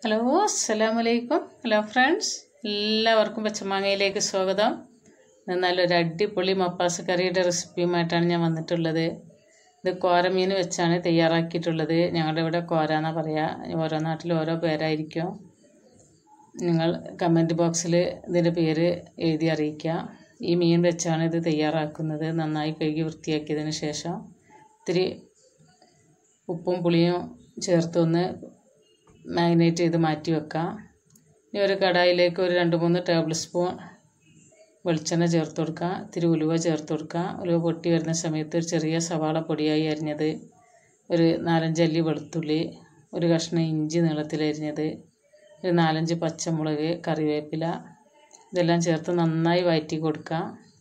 hello അസ്സലാമു അലൈക്കും hello friends എല്ലാവർക്കും പച്ചമാങ്ങയിലേക്ക് സ്വാഗതം ഇന്ന് നല്ലൊരു അടിപൊളി മപ്പാസ് കറിയുടെ റെസിപ്പിയുമായിട്ടാണ് ഞാൻ വന്നിട്ടുള്ളത് ഇത് കോരമീൻ വെച്ചാണ് തയ്യാറാക്കിയിട്ടുള്ളത് ഞങ്ങളുടെ ഇവിടെ കോര എന്നാണ് പറയുക ഓരോ നാട്ടിലും ഓരോ പേരായിരിക്കും നിങ്ങൾ കമൻറ്റ് ബോക്സിൽ ഇതിൻ്റെ പേര് എഴുതി അറിയിക്കുക ഈ മീൻ വെച്ചാണ് ഇത് തയ്യാറാക്കുന്നത് നന്നായി കഴുകി വൃത്തിയാക്കിയതിന് ശേഷം ഇത്തിരി ഉപ്പും പുളിയും ചേർത്തൊന്ന് മാഗ്നേറ്റ് ചെയ്ത് മാറ്റി വെക്കാം ഇനി ഒരു കടായിലേക്ക് ഒരു രണ്ട് മൂന്ന് ടേബിൾ സ്പൂൺ വെളിച്ചെണ്ണ ചേർത്ത് കൊടുക്കുക ഇത്തിരി ഉലുവ ചേർത്ത് കൊടുക്കുക ഉലുവ പൊട്ടി വരുന്ന സമയത്ത് ഒരു ചെറിയ സവാള പൊടിയായി അരിഞ്ഞത് ഒരു നാലഞ്ചല്ലി വെളുത്തുള്ളി ഒരു കഷ്ണം ഇഞ്ചി നീളത്തിൽ അരിഞ്ഞത് ഒരു നാലഞ്ച് പച്ചമുളക് കറിവേപ്പില ഇതെല്ലാം ചേർത്ത് നന്നായി വഴറ്റി കൊടുക്കുക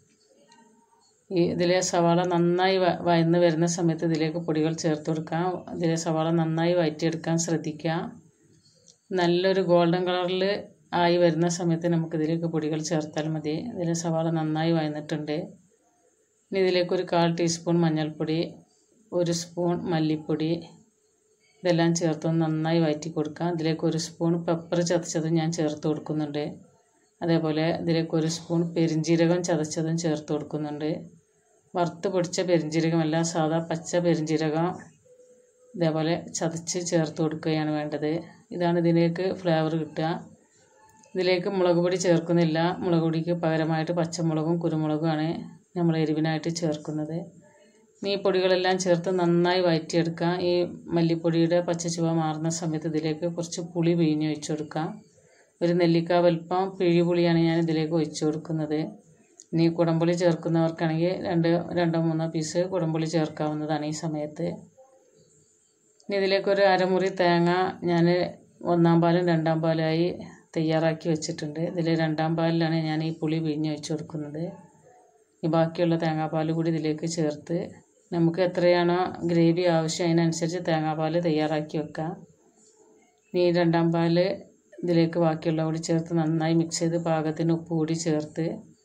ഈ ഇതിലെ സവാള നന്നായി വ വയന്ന് വരുന്ന സമയത്ത് ഇതിലേക്ക് പൊടികൾ ചേർത്ത് കൊടുക്കാം ഇതിലെ സവാള നന്നായി വഴറ്റിയെടുക്കാൻ ശ്രദ്ധിക്കുക നല്ലൊരു ഗോൾഡൻ കളറിൽ ആയി വരുന്ന സമയത്ത് നമുക്ക് ഇതിലേക്ക് പൊടികൾ ചേർത്താൽ മതി ഇതിലെ സവാള നന്നായി വയന്നിട്ടുണ്ട് ഇനി ഇതിലേക്ക് ഒരു കാൽ ടീസ്പൂൺ മഞ്ഞൾപ്പൊടി ഒരു സ്പൂൺ മല്ലിപ്പൊടി ഇതെല്ലാം ചേർത്തൊന്ന് നന്നായി വഴറ്റി കൊടുക്കാം ഇതിലേക്ക് ഒരു സ്പൂൺ പെപ്പർ ചതച്ചതും ഞാൻ ചേർത്ത് കൊടുക്കുന്നുണ്ട് അതേപോലെ ഇതിലേക്ക് ഒരു സ്പൂൺ പെരിഞ്ജീരകം ചതച്ചതും ചേർത്ത് കൊടുക്കുന്നുണ്ട് വറുത്ത് പൊടിച്ച പെരിഞ്ജീരകമല്ല സാധാ പച്ച പെരിഞ്ജീരകം ഇതേപോലെ ചതച്ച് ചേർത്ത് കൊടുക്കുകയാണ് വേണ്ടത് ഇതാണ് ഇതിലേക്ക് ഫ്ലേവർ കിട്ടുക ഇതിലേക്ക് മുളക് പൊടി ചേർക്കുന്നില്ല മുളക് പൊടിക്ക് പകരമായിട്ട് പച്ചമുളകും കുരുമുളകുമാണ് നമ്മൾ എരിവിനായിട്ട് ചേർക്കുന്നത് ഈ പൊടികളെല്ലാം ചേർത്ത് നന്നായി വഴറ്റിയെടുക്കാം ഈ മല്ലിപ്പൊടിയുടെ പച്ചച്ചുവ മാറുന്ന സമയത്ത് ഇതിലേക്ക് കുറച്ച് പുളി പിഴിഞ്ഞ് ഒഴിച്ചു കൊടുക്കാം ഒരു നെല്ലിക്ക വലുപ്പം പിഴിപുളിയാണ് ഞാൻ ഇതിലേക്ക് ഒഴിച്ചു കൊടുക്കുന്നത് ഇനി കുടംപുളി ചേർക്കുന്നവർക്കാണെങ്കിൽ രണ്ട് രണ്ടോ മൂന്നോ പീസ് കുടംപുളി ചേർക്കാവുന്നതാണ് ഈ സമയത്ത് ഇനി ഇതിലേക്കൊരു അരമുറി തേങ്ങ ഞാൻ ഒന്നാം പാലും രണ്ടാം പാലായി തയ്യാറാക്കി വെച്ചിട്ടുണ്ട് ഇതിൽ രണ്ടാം പാലിലാണ് ഞാൻ ഈ പുളി പിഴിഞ്ഞ് ഒഴിച്ചു കൊടുക്കുന്നത് ഈ ബാക്കിയുള്ള തേങ്ങാപ്പാൽ കൂടി ഇതിലേക്ക് ചേർത്ത് നമുക്ക് എത്രയാണോ ഗ്രേവി ആവശ്യം അതിനനുസരിച്ച് തേങ്ങാപ്പാൽ തയ്യാറാക്കി വെക്കാം ഇനി രണ്ടാം പാൽ ഇതിലേക്ക് ബാക്കിയുള്ള കൂടി ചേർത്ത് നന്നായി മിക്സ് ചെയ്ത് പാകത്തിന് ഉപ്പ് കൂടി ചേർത്ത്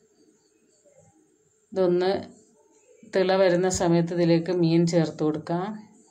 ഇതൊന്ന് തിള വരുന്ന സമയത്ത് ഇതിലേക്ക് മീൻ ചേർത്ത് കൊടുക്കാം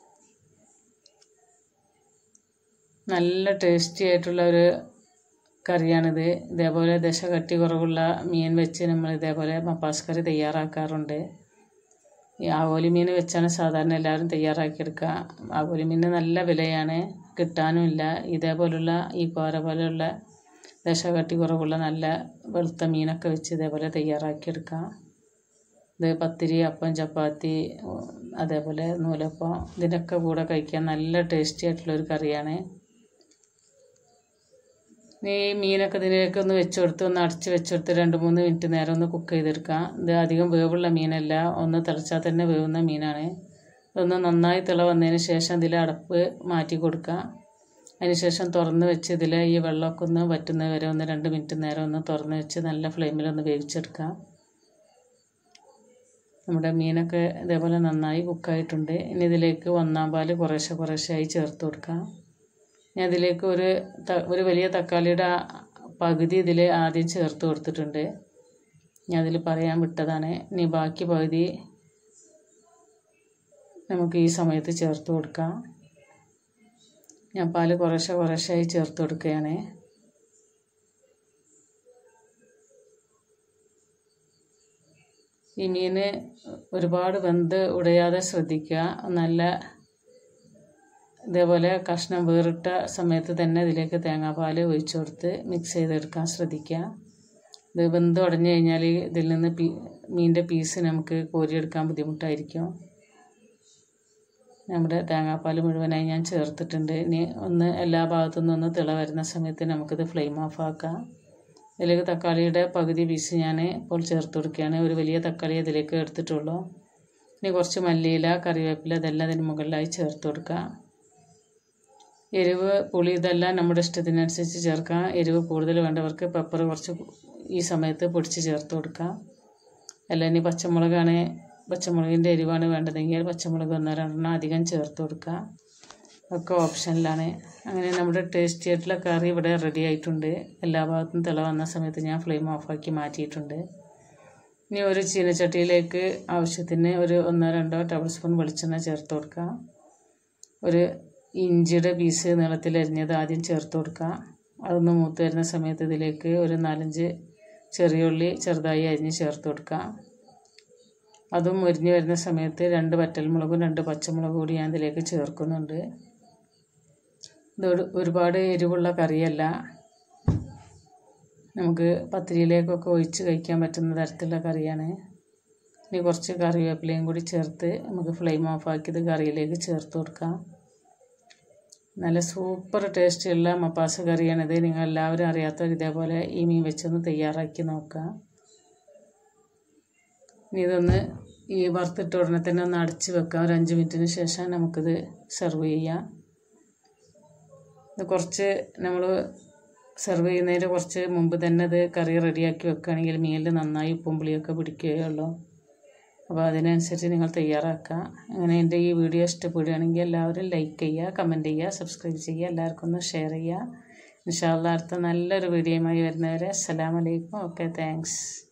നല്ല ടേസ്റ്റി ആയിട്ടുള്ള ഒരു കറിയാണിത് ഇതേപോലെ ദശ കട്ടി കുറവുള്ള മീൻ വെച്ച് നമ്മൾ ഇതേപോലെ മപ്പാസ് കറി തയ്യാറാക്കാറുണ്ട് ഈ ആവോലി മീൻ വെച്ചാണ് സാധാരണ എല്ലാവരും തയ്യാറാക്കിയെടുക്കുക ആവോലി മീൻ നല്ല വിലയാണ് കിട്ടാനുമില്ല ഇതേപോലുള്ള ഈ കോര പോലെയുള്ള ദശ കട്ടി കുറവുള്ള നല്ല വെളുത്ത മീനൊക്കെ വെച്ച് ഇതേപോലെ തയ്യാറാക്കിയെടുക്കാം ഇത് പത്തിരി അപ്പം ചപ്പാത്തി അതേപോലെ നൂലപ്പം ഇതിനൊക്കെ കൂടെ കഴിക്കാൻ നല്ല ടേസ്റ്റി ആയിട്ടുള്ള ഒരു കറിയാണ് ഈ മീനൊക്കെ ഇതിലേക്ക് ഒന്ന് വെച്ച് കൊടുത്ത് ഒന്ന് അടച്ച് വെച്ച് കൊടുത്ത് രണ്ട് മൂന്ന് മിനിറ്റ് നേരം ഒന്ന് കുക്ക് ചെയ്തെടുക്കാം ഇത് അധികം വേവുള്ള മീനല്ല ഒന്ന് തിളച്ചാൽ തന്നെ വേവുന്ന മീനാണ് ഇതൊന്ന് നന്നായി തിള വന്നതിന് ശേഷം ഇതിൽ അടപ്പ് മാറ്റി കൊടുക്കുക അതിനുശേഷം തുറന്ന് വെച്ച് ഇതിൽ ഈ വെള്ളമൊക്കെ ഒന്ന് വറ്റുന്നത് വരെ ഒന്ന് രണ്ട് മിനിറ്റ് നേരം ഒന്ന് തുറന്ന് വെച്ച് നല്ല ഫ്ലെയിമിലൊന്ന് വേവിച്ചെടുക്കാം നമ്മുടെ മീനൊക്കെ ഇതേപോലെ നന്നായി കുക്കായിട്ടുണ്ട് ഇനി ഇതിലേക്ക് ഒന്നാം പാൽ കുറേശ്ശെ കുറേശ്ശെയായി ചേർത്ത് കൊടുക്കാം ഞാൻ ഇതിലേക്ക് ഒരു ഒരു വലിയ തക്കാളിയുടെ പകുതി ഇതിൽ ആദ്യം ചേർത്ത് കൊടുത്തിട്ടുണ്ട് ഞാൻ അതിൽ പറയാൻ വിട്ടതാണ് ഇനി ബാക്കി പകുതി നമുക്ക് ഈ സമയത്ത് ചേർത്ത് കൊടുക്കാം ഞാൻ പാൽ കുറേശ്ശെ കുറേശ്ശെയായി ചേർത്ത് കൊടുക്കുകയാണ് ഈ മീൻ ഒരുപാട് വെന്ത് ഉടയാതെ ശ്രദ്ധിക്കുക നല്ല ഇതേപോലെ കഷ്ണം വേറിട്ട സമയത്ത് തന്നെ ഇതിലേക്ക് തേങ്ങാപ്പാൽ ഒഴിച്ചു കൊടുത്ത് മിക്സ് ചെയ്തെടുക്കാൻ ശ്രദ്ധിക്കുക ഇത് വെന്ത് ഉടഞ്ഞു കഴിഞ്ഞാൽ ഇതിൽ നിന്ന് പീ മീനിൻ്റെ പീസ് നമുക്ക് കോരിയെടുക്കാൻ ബുദ്ധിമുട്ടായിരിക്കും നമ്മുടെ തേങ്ങാപ്പാൽ മുഴുവനായി ഞാൻ ചേർത്തിട്ടുണ്ട് ഇനി ഒന്ന് എല്ലാ ഭാഗത്തു നിന്നും ഒന്ന് തിള വരുന്ന സമയത്ത് നമുക്കിത് ഫ്ലെയിം ഓഫ് ആക്കാം ഇതിലേക്ക് തക്കാളിയുടെ പകുതി പീസ് ഞാൻ ഇപ്പോൾ ചേർത്ത് കൊടുക്കുകയാണ് ഒരു വലിയ തക്കാളി ഇതിലേക്ക് എടുത്തിട്ടുള്ളൂ ഇനി കുറച്ച് മല്ലിയില കറിവേപ്പില ഇതെല്ലാം ഇതിന് മുകളിലായി ചേർത്ത് കൊടുക്കുക എരിവ് പുളി ഇതെല്ലാം നമ്മുടെ ഇഷ്ടത്തിനനുസരിച്ച് ചേർക്കാം എരിവ് കൂടുതൽ വേണ്ടവർക്ക് പെപ്പർ കുറച്ച് ഈ സമയത്ത് പൊടിച്ച് ചേർത്ത് കൊടുക്കാം അല്ല ഇനി പച്ചമുളകാണ് പച്ചമുളകിൻ്റെ എരിവാണ് വേണ്ടതെങ്കിൽ പച്ചമുളക് ഒന്നോ രണ്ടെണ്ണം അധികം ചേർത്ത് കൊടുക്കുക ഒക്കെ ഓപ്ഷനിലാണ് അങ്ങനെ നമ്മുടെ ടേസ്റ്റി ആയിട്ടുള്ള കറി ഇവിടെ റെഡി ആയിട്ടുണ്ട് എല്ലാ ഭാഗത്തും തിള വന്ന സമയത്ത് ഞാൻ ഫ്ലെയിം ഓഫാക്കി മാറ്റിയിട്ടുണ്ട് ഇനി ഒരു ചീനച്ചട്ടിയിലേക്ക് ആവശ്യത്തിന് ഒരു ഒന്നോ രണ്ടോ ടേബിൾ സ്പൂൺ വെളിച്ചെണ്ണ ചേർത്ത് കൊടുക്കുക ഒരു ഇഞ്ചിയുടെ പീസ് നീളത്തിൽ അരിഞ്ഞത് ആദ്യം ചേർത്ത് കൊടുക്കുക അതൊന്ന് മൂത്ത് വരുന്ന സമയത്ത് ഇതിലേക്ക് ഒരു നാലഞ്ച് ചെറിയ ഉള്ളി ചെറുതായി അരിഞ്ഞ് ചേർത്ത് കൊടുക്കുക അതും മുരിഞ്ഞ് വരുന്ന സമയത്ത് രണ്ട് വറ്റൽമുളകും രണ്ട് പച്ചമുളകും കൂടി ഞാൻ ഇതിലേക്ക് ചേർക്കുന്നുണ്ട് ഇത് ഒരുപാട് എരിവുള്ള കറിയല്ല നമുക്ക് പത്തിരിയിലേക്കൊക്കെ ഒഴിച്ച് കഴിക്കാൻ പറ്റുന്ന തരത്തിലുള്ള കറിയാണ് ഇനി കുറച്ച് കറിവേപ്പിലയും കൂടി ചേർത്ത് നമുക്ക് ഫ്ലെയിം ഓഫാക്കി ഇത് കറിയിലേക്ക് ചേർത്ത് കൊടുക്കാം നല്ല സൂപ്പർ ടേസ്റ്റുള്ള മപ്പാസ് കറിയാണിത് നിങ്ങൾ എല്ലാവരും അറിയാത്തവർ ഇതേപോലെ ഈ മീൻ വെച്ചൊന്ന് തയ്യാറാക്കി നോക്കുക ഇനി ഇതൊന്ന് ഈ വറുത്തിട്ട ഉടനെ തന്നെ ഒന്ന് അടച്ച് വെക്കാം ഒരു അഞ്ച് മിനിറ്റിന് ശേഷം നമുക്കിത് സെർവ് ചെയ്യാം ഇത് കുറച്ച് നമ്മൾ സെർവ് ചെയ്യുന്നതിന് കുറച്ച് മുമ്പ് തന്നെ ഇത് കറി റെഡിയാക്കി വെക്കുകയാണെങ്കിൽ മീനിൽ നന്നായി ഉപ്പും പുളിയൊക്കെ പിടിക്കുകയുള്ളൂ അപ്പോൾ അതിനനുസരിച്ച് നിങ്ങൾ തയ്യാറാക്കുക അങ്ങനെ എൻ്റെ ഈ വീഡിയോ ഇഷ്ടപ്പെടുകയാണെങ്കിൽ എല്ലാവരും ലൈക്ക് ചെയ്യുക കമൻറ്റ് ചെയ്യുക സബ്സ്ക്രൈബ് ചെയ്യുക എല്ലാവർക്കും ഒന്ന് ഷെയർ ചെയ്യുക ഇൻഷാല്ല അടുത്ത നല്ലൊരു വീഡിയോയുമായി വരുന്നവരെ അസ്സലാമലൈക്കും ഓക്കെ താങ്ക്സ്